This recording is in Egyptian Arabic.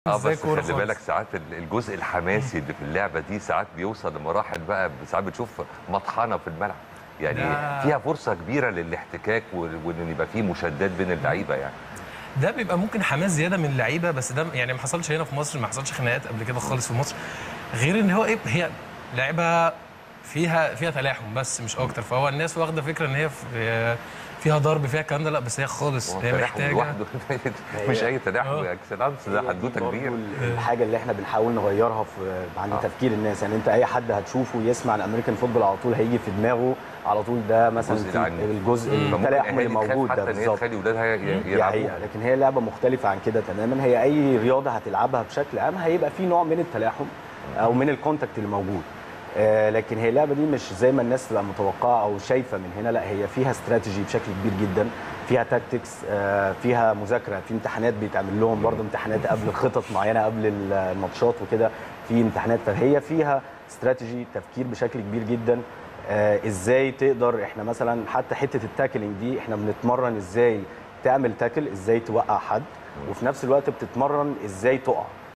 اه ازاي بس كوره خلي بالك خالص ساعات ال- الجزء الحماسي اللي في اللعبه دي ساعات بيوصل لمراحل بقى ساعات بتشوف مطحنه في الملعب يعني ده- فيها فرصه كبيره للاحتكاك و- وان يبقى فيه مشادات بين اللعيبه يعني ده بيبقى ممكن حماس زياده من اللعيبه بس ده يعني ما حصلش هنا في مصر ما حصلش خناقات قبل كده خالص في مصر غير ان هو ايه هي لعبه فيها فيها تلاحم بس مش اكتر فهو الناس واخده فكره ان هي في- فيها ضرب فيها الكلام ده لا بس هي خالص هو هي التلاحم محتاجه لوحده مش اي تلاحم آه. اكسلانس ده هي دي حدوته برضو كبيره ال- الحاجه اللي احنا بنحاول نغيرها في عند آه. تفكير الناس يعني انت اي حد هتشوفه يسمع الامريكان فوتبول على طول هيجي في دماغه على طول ده مثلا الجزء في العنيف. الجزء مم. فممكن التلاحم اللي أهالي تخاف موجود ده حتى ان هي بالظبط تخلي اولادها ي- دي يلعبوها حقيقة لكن هي لعبة مختلفة عن كده تماما هي أي رياضة هتلعبها بشكل عام هيبقى في نوع من التلاحم أو من الكونتاكت اللي موجود آه لكن هي اللعبة دي مش زي ما الناس تبقى متوقعة أو شايفة من هنا لا هي فيها استراتيجي بشكل كبير جدا فيها تاكتكس آه فيها مذاكرة في امتحانات بيتعمل لهم برضه امتحانات قبل خطط معينة قبل الماتشات وكده في امتحانات فهي فيها استراتيجي تفكير بشكل كبير جدا آه ازاي تقدر احنا مثلا حتى حته التاكلينج دي احنا بنتمرن ازاي تعمل تاكل ازاي توقع حد وفي نفس الوقت بتتمرن ازاي تقع